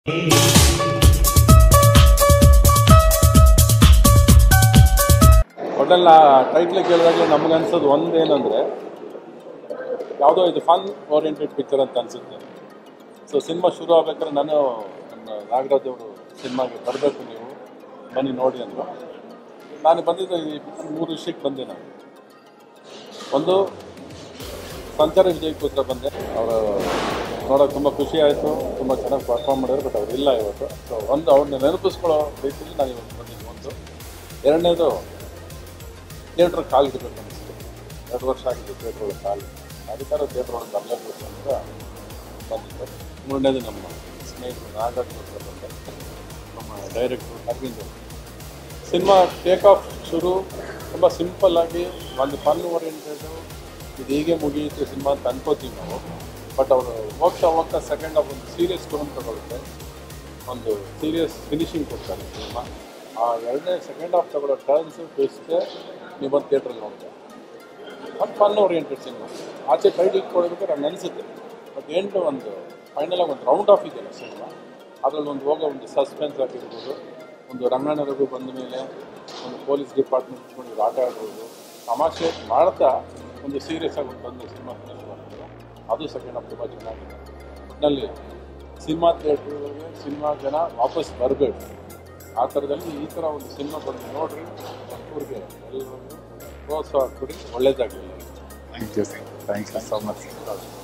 ಒಟ್ಟಲ್ಲಿ ನಾ ಟೈಟ್ಲ್ ಕೇಳಿದಾಗಲೇ ನಮ್ಗೆ ಅನ್ಸೋದು ಒಂದು ಏನಂದರೆ ಯಾವುದೋ ಇದು ಫನ್ ಓರಿಯೆಂಟೆಡ್ ಪಿಕ್ಚರ್ ಅಂತ ಅನಿಸುತ್ತೆ ಸೊ ಸಿನಿಮಾ ಶುರು ಆಗ್ಬೇಕಾದ್ರೆ ನಾನು ನಮ್ಮ ನಾಗರಾಜ್ ಅವರು ಸಿನಿಮಾಗೆ ಬರಬೇಕು ನೀವು ಬನ್ನಿ ನೋಡಿ ಅಂದರು ನಾನು ಬಂದಿದ್ದು ಈ ಮೂರು ವಿಷಯಕ್ಕೆ ಬಂದೆ ನಾನು ಒಂದು ಸಂಚಾರ ವಿಜಯಕ್ಕೋಸ್ಕರ ಬಂದೆ ಅವರು ನೋಡೋಕೆ ತುಂಬ ಖುಷಿ ಆಯಿತು ತುಂಬ ಚೆನ್ನಾಗಿ ಪರ್ಫಾರ್ಮ್ ಮಾಡಿದ್ರು ಬಟ್ ಅವ್ರು ಇಲ್ಲ ಇವತ್ತು ಸೊ ಒಂದು ಅವ್ರನ್ನ ನೆನಪಿಸ್ಕೊಳ್ಳೋ ರೀತಿಯಲ್ಲಿ ನಾನು ಇವತ್ತು ಬಂದಿದ್ದು ಒಂದು ಎರಡನೇದು ಥಿಯೇಟ್ರ್ ಕಾಲು ಇಡಬೇಕು ಅನಿಸ್ತು ಎರಡು ವರ್ಷ ಆಗಿದೆ ಥಿಯೇಟ್ರ್ ಒಳಗೆ ಕಾಲು ಅದಕ್ಕಾರ ಥಿಯೇಟ್ರ್ ಒಳಗೆ ಬರಲೇಬೇಕು ಅಂತ ಬಂದಿದ್ದೆ ಮೂರನೇದು ನಮ್ಮ ಸ್ನೇಹಿತರು ನಾಗರಾಜ್ಗೋಸ್ಕರ ಬಂದೆ ನಮ್ಮ ಡೈರೆಕ್ಟ್ರು ಅರವಿಂದ್ ಸಿನಿಮಾ ಟೇಕ್ ಆಫ್ ಶುರು ತುಂಬ ಸಿಂಪಲ್ ಆಗಿ ಒಂದು ಫನ್ ಓರಿಯೆಂಟೆಡ್ ಇದು ಹೀಗೆ ಮುಗಿಯುತ್ತೆ ಸಿನಿಮಾ ಅಂತ ಅನ್ಕೋತೀವಿ ನಾವು ಬಟ್ ಅವರು ಹೋಗ್ತಾ ಹೋಗ್ತಾ ಸೆಕೆಂಡ್ ಆಫ್ ಒಂದು ಸೀರಿಯಸ್ ಟೋನ್ ತಗೊಳುತ್ತೆ ಒಂದು ಸೀರಿಯಸ್ ಫಿನಿಶಿಂಗ್ ಕೊಡ್ತಾರೆ ಸಿನಿಮಾ ಆ ಎರಡನೇ ಸೆಕೆಂಡ್ ಹಾಫ್ ತಗೊಳ್ಳೋ ಟರ್ನ್ಸು ಟ್ವಿಸ್ಟೇ ನೀವು ಒಂದು ಥಿಯೇಟ್ರಲ್ಲಿ ನೋಡ್ತಾರೆ ಒಂದು ಫನ್ ಓರಿಯೆಂಟೆಡ್ ಸಿನಿಮಾ ಆಚೆ ಕೈಗೆ ಇಟ್ಕೊಳ್ಬೇಕಾದ್ರೆ ಹಂಗೆ ಅನಿಸುತ್ತೆ ಬಟ್ ಎಂಟು ಒಂದು ಫೈನಲಾಗಿ ಒಂದು ರೌಂಡ್ ಆಫ್ ಇದೆಯಲ್ಲ ಸಿನಿಮಾ ಅದರಲ್ಲಿ ಒಂದು ಹೋಗೋ ಒಂದು ಸಸ್ಪೆನ್ಸ್ ಆಗಿರ್ಬೋದು ಒಂದು ರಂಗಣ್ಣ ರಘು ಬಂದ ಮೇಲೆ ಒಂದು ಪೊಲೀಸ್ ಡಿಪಾರ್ಟ್ಮೆಂಟ್ ಇಟ್ಕೊಂಡು ಇವ್ರು ಆಟ ಆಡ್ಬೋದು ತಮಾಷೆ ಮಾಡ್ತಾ ಒಂದು ಸೀರಿಯಸ್ ಆಗಿ ಬಂದು ಸಿನಿಮಾ ಫಿನಿಶ್ ಮಾಡ್ತಾರೆ ಅದು ಸೆಕೆಂಡ್ ಹಾಫ್ ತುಂಬ ಚೆನ್ನಾಗಿದೆ ಒಟ್ಟಿನಲ್ಲಿ ಸಿನಿಮಾ ಥಿಯೇಟ್ರಿಗೆ ಸಿನಿಮಾ ಜನ ವಾಪಸ್ ಬರಬೇಕು ಆ ಥರದಲ್ಲಿ ಈ ಥರ ಒಂದು ಸಿನಿಮಾ ಬಂದು ನೋಡ್ರಿ ಊರಿಗೆ ಎಲ್ಲರಿಗೂ ಪ್ರೋತ್ಸಾಹ ಕೊಡಿ ಒಳ್ಳೇದಾಗಲಿ thank you thank you so much